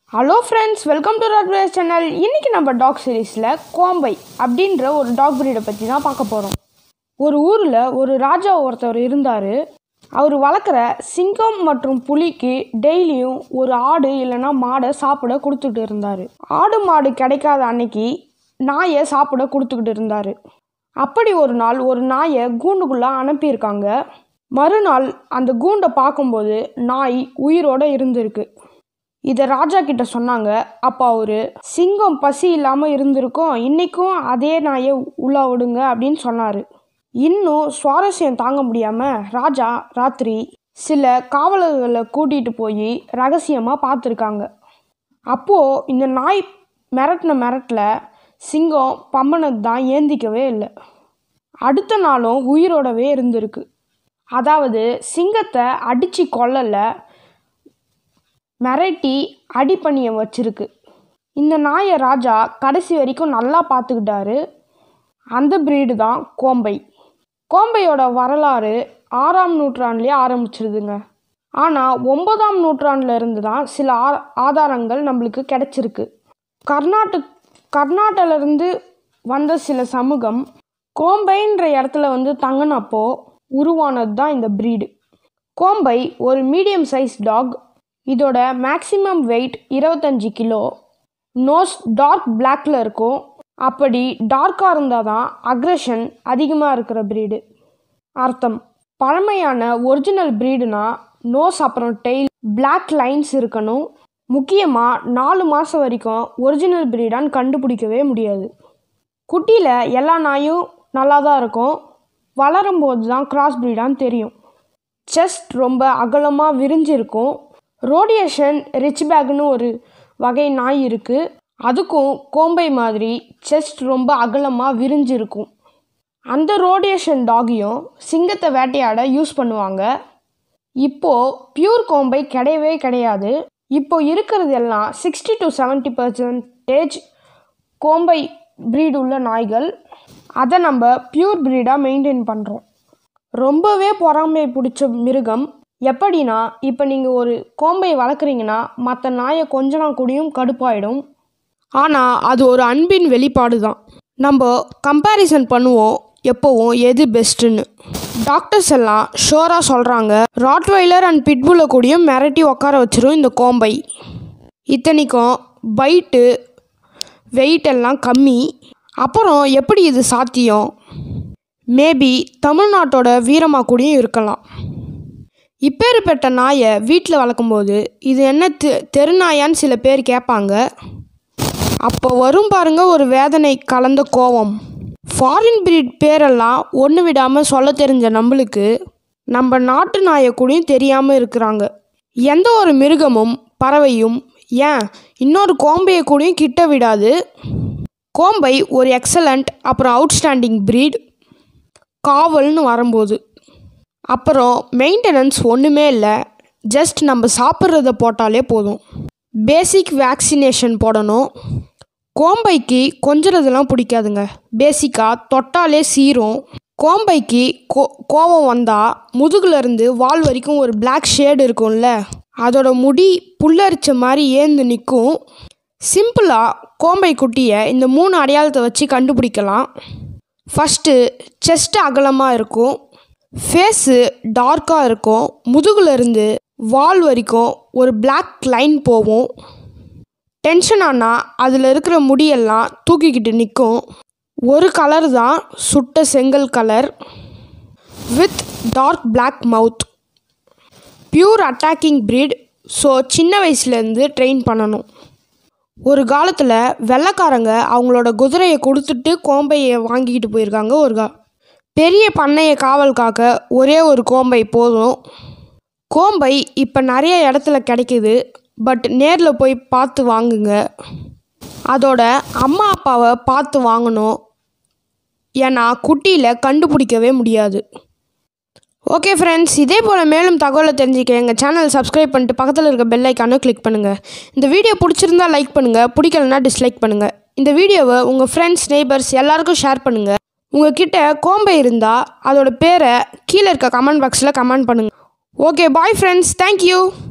hello friends welcome to ராட்வேஸ் channel இன்றைக்கி நம்ம டாக் சீரீஸில் கோம்பை அப்படின்ற ஒரு டாக் பிரீடை பற்றி தான் பார்க்க போகிறோம் ஒரு ஊரில் ஒரு ராஜா ஒருத்தவர் இருந்தார் அவர் வளர்க்குற சிங்கம் மற்றும் புலிக்கு டெய்லியும் ஒரு ஆடு இல்லைன்னா மாடை சாப்பிட கொடுத்துட்டு இருந்தார் ஆடு மாடு கிடைக்காத அன்னைக்கு நாயை சாப்பிட கொடுத்துக்கிட்டு இருந்தார் அப்படி ஒரு நாள் ஒரு நாயை கூண்டுக்குள்ளே அனுப்பியிருக்காங்க மறுநாள் அந்த கூண்டை பார்க்கும்போது நாய் உயிரோடு இருந்திருக்கு இதை ராஜா கிட்ட சொன்னாங்க அப்போ அவரு சிங்கம் பசி இல்லாமல் இருந்திருக்கும் இன்னைக்கும் அதே நாயை உள்ள விடுங்க அப்படின்னு சொன்னார் இன்னும் சுவாரஸ்யம் தாங்க முடியாமல் ராஜா ராத்திரி சில காவலர்களை கூட்டிகிட்டு போய் ரகசியமாக பார்த்துருக்காங்க அப்போது இந்த நாய் மிரட்டின மிரட்டில் சிங்கம் பம்பனது தான் ஏந்திக்கவே இல்லை அடுத்த நாளும் உயிரோடவே இருந்திருக்கு அதாவது சிங்கத்தை அடித்து கொல்லலை மிரட்டி அடிப்பணிய வச்சிருக்கு இந்த நாயை ராஜா கடைசி வரைக்கும் நல்லா பார்த்துக்கிட்டாரு அந்த பிரீடு தான் கோம்பை கோம்பையோட வரலாறு ஆறாம் நூற்றாண்டுலேயே ஆரம்பிச்சிருதுங்க ஆனால் ஒன்பதாம் நூற்றாண்டுல இருந்து தான் சில ஆ ஆதாரங்கள் நம்மளுக்கு கிடைச்சிருக்கு கர்நாடக கர்நாட்டிலேருந்து வந்த சில சமூகம் கோம்பைன்ற இடத்துல வந்து தங்கினப்போ உருவானது தான் இந்த பிரீடு கோம்பை ஒரு மீடியம் சைஸ் டாக் இதோட மேக்ஸிமம் வெயிட் இருபத்தஞ்சி கிலோ நோஸ் டார்க் பிளாக்ல இருக்கும் அப்படி டார்க்காக இருந்தால் தான் அக்ரஷன் அதிகமாக இருக்கிற பிரீடு அர்த்தம் பழமையான ஒரிஜினல் பிரீடுனா நோஸ் அப்புறம் டெய்ல் பிளாக் லைன்ஸ் இருக்கணும் முக்கியமாக நாலு மாதம் வரைக்கும் ஒரிஜினல் பிரீடான்னு கண்டுபிடிக்கவே முடியாது குட்டியில் எல்லா நாயும் நல்லா தான் இருக்கும் வளரும்போது தான் கிராஸ் பிரீடான்னு தெரியும் செஸ்ட் ரொம்ப அகலமாக விரிஞ்சிருக்கும் ரோடியேஷன் ரிச் பேக்னு ஒரு வகை நாய் இருக்குது அதுக்கும் கோம்பை மாதிரி செஸ்ட் ரொம்ப அகலமாக விரிஞ்சிருக்கும் அந்த ரோடியேஷன் டாகியும் சிங்கத்தை வேட்டையாட யூஸ் பண்ணுவாங்க இப்போது பியூர் கோம்பை கிடையவே கிடையாது இப்போ இருக்கிறது எல்லாம் sixty to seventy percentage Kombai breed உள்ள நாய்கள் அதை நம்ம பியூர் ப்ரீடாக மெயின்டைன் பண்ணுறோம் ரொம்பவே பொறாமை பிடிச்ச மிருகம் எப்படின்னா இப்போ நீங்கள் ஒரு கோம்பை வளர்க்குறீங்கன்னா மற்ற நாயை கொஞ்ச நாள் கூடயும் கடுப்பாயிடும் ஆனால் அது ஒரு அன்பின் வெளிப்பாடு தான் நம்ம கம்பேரிசன் பண்ணுவோம் எப்போவும் எது பெஸ்ட்டுன்னு டாக்டர்ஸ் எல்லாம் ஷோராக சொல்கிறாங்க ராட்வைலர் அண்ட் பிட்புல்லை கூடயும் மிரட்டி உட்கார வச்சிரும் இந்த கோம்பை இத்தனைக்கும் பைட்டு வெயிட் எல்லாம் கம்மி அப்புறம் எப்படி இது சாத்தியம் மேபி தமிழ்நாட்டோட வீரமாக கூடயும் இருக்கலாம் இப்பேற்பட்ட நாயை வீட்டில் வளர்க்கும்போது இது என்ன தெ தெருநாயான்னு சில பேர் கேட்பாங்க அப்போ வரும் பாருங்க ஒரு வேதனை கலந்த கோவம் ஃபாரின் பிரீட் பேரெல்லாம் ஒன்று விடாமல் சொல்ல தெரிஞ்ச நம்மளுக்கு நம்ம நாட்டு நாயை கூடயும் தெரியாமல் இருக்கிறாங்க எந்த ஒரு மிருகமும் பறவையும் ஏன் இன்னொரு கோம்பையை கூடயும் கிட்ட விடாது கோம்பை ஒரு எக்ஸலண்ட் அப்புறம் அவுட்ஸ்டாண்டிங் பிரீட் காவல்னு வரும்போது அப்புறம் மெயின்டெனன்ஸ் ஒன்றுமே இல்லை ஜஸ்ட் நம்ம சாப்பிட்றத போட்டாலே போதும் பேசிக் வேக்சினேஷன் போடணும் கோம்பைக்கு கொஞ்சிறதெல்லாம் பிடிக்காதுங்க பேசிக்காக தொட்டாலே சீரும் கோம்பைக்கு கோ கோவம் வந்தால் முதுகுலேருந்து வால் வரைக்கும் ஒரு பிளாக் ஷேடு இருக்கும்ல அதோட முடி புல்லரிச்ச மாதிரி ஏந்து நிற்கும் சிம்பிளாக கோம்பை குட்டியை இந்த மூணு அடையாளத்தை வச்சு கண்டுபிடிக்கலாம் ஃபஸ்ட்டு செஸ்ட் அகலமாக இருக்கும் ஃபேஸு டார்க்காக இருக்கும் முதுகுலேருந்து வால் வரைக்கும் ஒரு பிளாக் லைன் போகும் டென்ஷன் ஆனால் அதில் இருக்கிற முடியெல்லாம் தூக்கிக்கிட்டு நிற்கும் ஒரு கலர் தான் சுட்ட செங்கல் colour with dark black mouth pure attacking breed so சின்ன வயசுலேருந்து ட்ரெயின் பண்ணணும் ஒரு காலத்தில் வெள்ளைக்காரங்க அவங்களோட குதிரையை கொடுத்துட்டு கோம்பையை வாங்கிக்கிட்டு போயிருக்காங்க ஒரு கா பெரிய பண்ணையை காவல் காக்க ஒரே ஒரு கோம்பை போதும் கோம்பை இப்போ நிறைய இடத்துல கிடைக்குது பட் நேரில் போய் பார்த்து வாங்குங்க அதோட அம்மா அப்பாவை பார்த்து வாங்கணும் ஏன்னா குட்டியில் கண்டுபிடிக்கவே முடியாது ஓகே ஃப்ரெண்ட்ஸ் இதே போல் மேலும் தகவலை தெரிஞ்சுக்க எங்கள் சேனல் சப்ஸ்கிரைப் பண்ணிட்டு பக்கத்தில் இருக்க பெல் ஐக்கானும் கிளிக் பண்ணுங்கள் இந்த வீடியோ பிடிச்சிருந்தா லைக் பண்ணுங்கள் பிடிக்கலனா டிஸ்லைக் பண்ணுங்கள் இந்த வீடியோவை உங்கள் ஃப்ரெண்ட்ஸ் நெய்பர்ஸ் எல்லாருக்கும் ஷேர் பண்ணுங்கள் உங்ககிட்ட கோம்பை இருந்தால் அதோட பேரை கீழே இருக்க கமெண்ட் பாக்ஸில் கமெண்ட் பண்ணுங்கள் ஓகே பாய் ஃப்ரெண்ட்ஸ் தேங்க்யூ